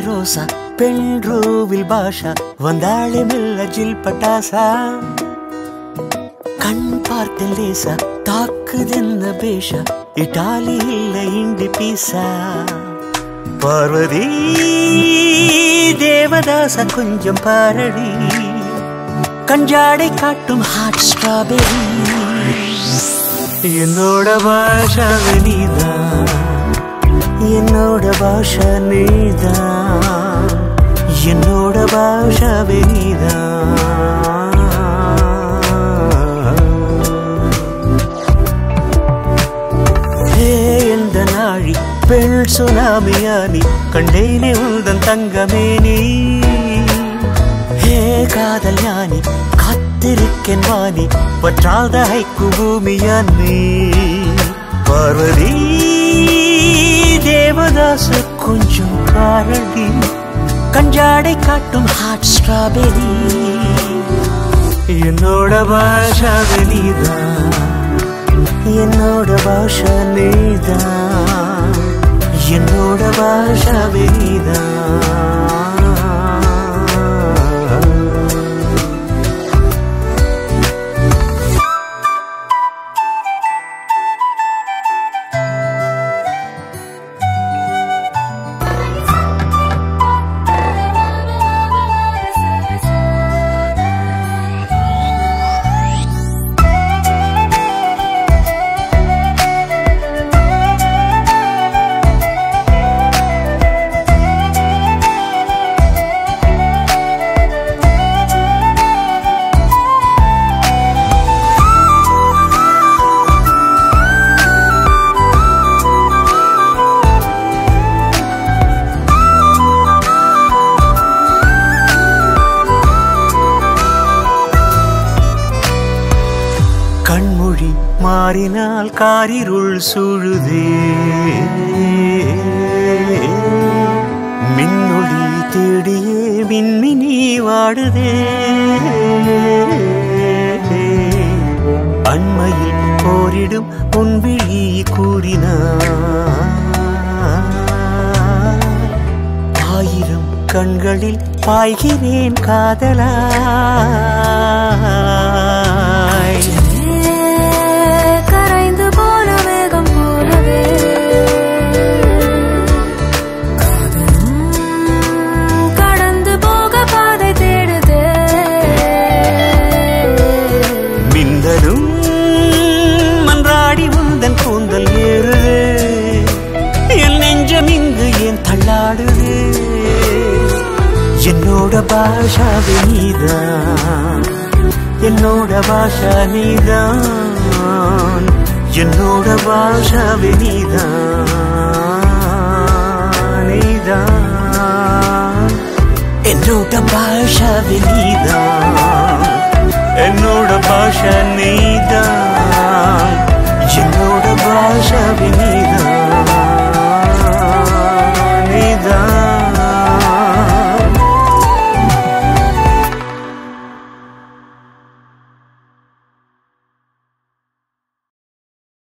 ரோசா பெண் ரூவில் பாஷா வந்தாளே மெல்ல ஜில் பட்டாசா கண் பார்த்த லேசா தாக்குதென்ன பேஷா இட்டாலி இல்ல இண்டி பீசா பார்வதி தேவதாச கொஞ்சம் பாரடி கஞ்சாடை காட்டும் ஹாட் ஸ்ட்ராபெரி என்னோட பாஷா நீதான் என்னோட பாஷா நீதான் என்னோட பாஷா ஹே எந்த நாழி பெண் சுனாமியானி கண்டேனே உந்தன் தங்கமேனி ஹே காதல் ஞானி காத்திருக்கேன் வாணி பற்றாத ஹைக்கு பூமியானி பார்வதி தேவதாச கொஞ்சம் காரடி கஞ்சாடை காட்டும் ஹாட் ஸ்ட்ராபெரி என்னோட பாஷா நீதான் என்னோட பாஷா நீதான் என்னோட பாஷா நீதான் கண்மொழி மாறினால் காரிருள் சூழுதே மின்னொளி தேடியே மின்மினி வாடுதே அண்மையில் போரிடும் உன் விழி கூறினார் ஆயிரம் கண்களில் பாய்கிறேன் காதலாய் கரைந்து போன மேகம் போலவே காதலும் கடந்து போக பாதை தேடுதே மின்னலும் மன்றாடி உந்தன் கூந்தல் ஏறுதே என் நெஞ்சம் இங்கு ஏன் தள்ளாடுதே என்னோட பாஷாவே நீதான் என்னோட பாஷா நீதான் என்னோட பாஷாவே நீதான் நீதான் என்னோட பாஷாவே நீதான் என்னோட பாஷா நீதான் என்னோட பாஷாவே நீதான்